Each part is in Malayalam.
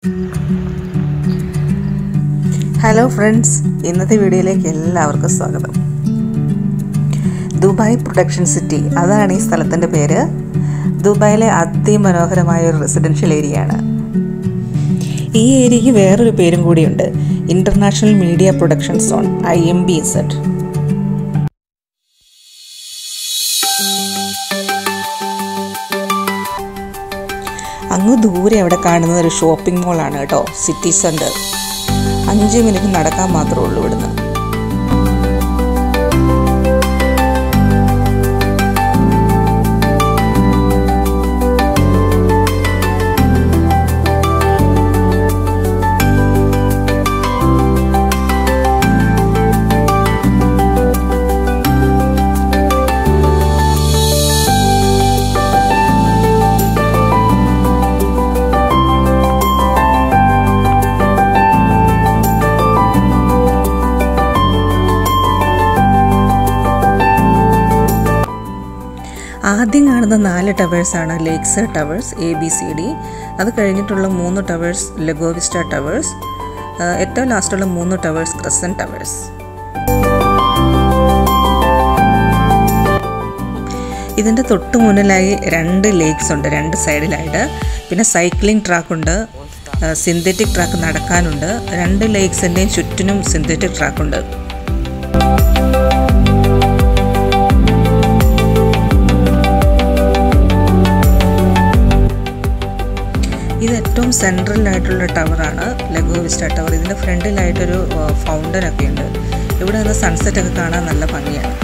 ഹലോ ഫ്രണ്ട്സ് ഇന്നത്തെ വീഡിയോയിലേക്ക് എല്ലാവർക്കും സ്വാഗതം ദുബായ് പ്രൊഡക്ഷൻ സിറ്റി അതാണ് ഈ സ്ഥലത്തിൻ്റെ പേര് ദുബായിലെ അതിമനോഹരമായ ഒരു റെസിഡൻഷ്യൽ ഏരിയ ആണ് ഈ ഏരിയയ്ക്ക് വേറൊരു പേരും കൂടിയുണ്ട് international media production zone I M B set അങ്ങ് ദൂരെ അവിടെ കാണുന്നത് ഒരു ഷോപ്പിംഗ് മോളാണ് കേട്ടോ സിറ്റി സെൻറ്റർ അഞ്ച് മിനിറ്റ് നടക്കാൻ മാത്രമേ ഉള്ളൂ ഇവിടുന്ന് ആദ്യം കാണുന്ന നാല് ടവേഴ്സാണ് ലേക്സർ towers A B C D അത് കഴിഞ്ഞിട്ടുള്ള മൂന്ന് ടവേഴ്സ് ലഗോവിസ്റ്റ ടവേഴ്സ് ഏറ്റവും ലാസ്റ്റുള്ള മൂന്ന് ടവേഴ്സ് ക്രസൻ ടവേഴ്സ് ഇതിൻ്റെ തൊട്ട് മുന്നിലായി രണ്ട് ലേക്സ് ഉണ്ട് രണ്ട് സൈഡിലായിട്ട് പിന്നെ സൈക്ലിംഗ് ട്രാക്ക് ഉണ്ട് സിന്തറ്റിക് ട്രാക്ക് നടക്കാനുണ്ട് രണ്ട് ലേക്സിൻ്റെയും ചുറ്റിനും സിന്തറ്റിക് ട്രാക്കുണ്ട് ഇത് ഏറ്റവും സെൻട്രലായിട്ടുള്ള ടവറാണ് ലഗോ വിസ്റ്റ ടവർ ഇതിൻ്റെ ഫ്രണ്ടിലായിട്ടൊരു ഫൗണ്ടൻ ഒക്കെ ഉണ്ട് ഇവിടെ നിന്ന് സൺസെറ്റ് ഒക്കെ കാണാൻ നല്ല ഭംഗിയാണ്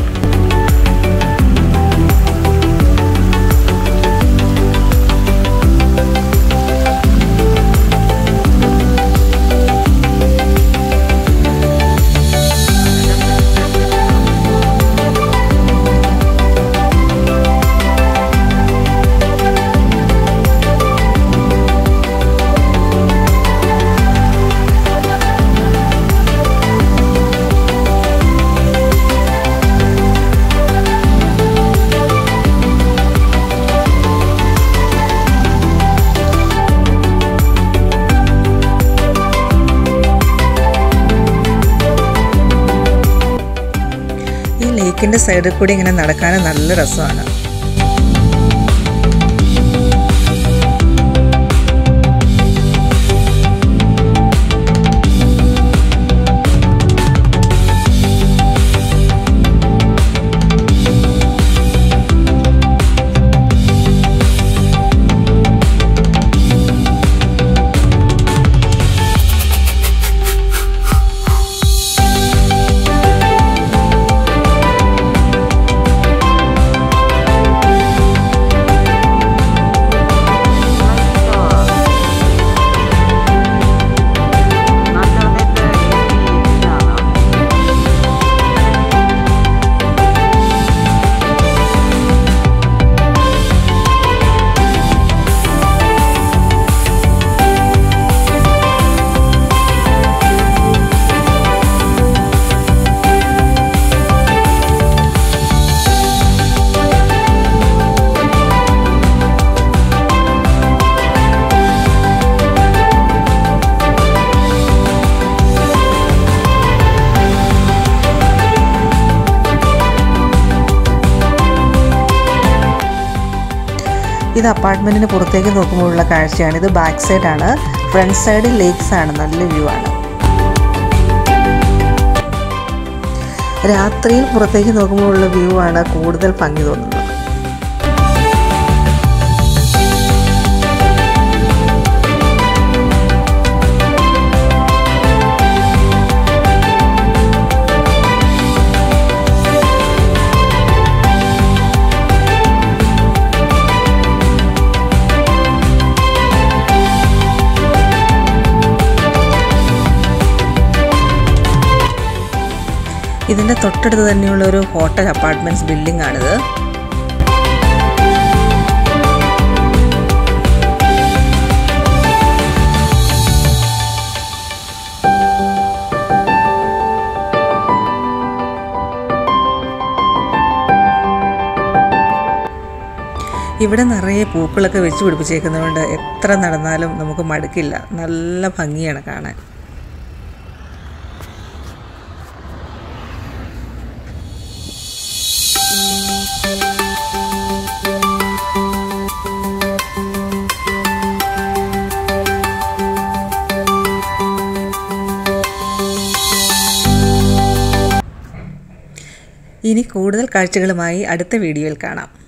ഈ ലേക്കിൻ്റെ സൈഡിൽ കൂടി ഇങ്ങനെ നടക്കാൻ നല്ല രസമാണ് ഇത് അപ്പാർട്ട്മെൻറ്റിന് പുറത്തേക്ക് നോക്കുമ്പോഴുള്ള കാഴ്ചയാണ് ഇത് ബാക്ക് സൈഡാണ് ഫ്രണ്ട് സൈഡ് ലേക്സ് ആണ് നല്ല വ്യൂ ആണ് രാത്രിയിൽ പുറത്തേക്ക് നോക്കുമ്പോഴുള്ള വ്യൂ ആണ് കൂടുതൽ ഭംഗി തോന്നുന്നത് ഇതിൻ്റെ തൊട്ടടുത്ത് തന്നെയുള്ള ഒരു ഹോട്ടൽ അപ്പാർട്ട്മെൻറ്റ്സ് ബിൽഡിംഗ് ആണിത് ഇവിടെ നിറയെ പൂക്കളൊക്കെ വെച്ച് പിടിപ്പിച്ചേക്കുന്നതുകൊണ്ട് എത്ര നടന്നാലും നമുക്ക് മടുക്കില്ല നല്ല ഭംഗിയാണ് കാണാൻ ഇനി കൂടുതൽ കാഴ്ചകളുമായി അടുത്ത വീഡിയോയിൽ കാണാം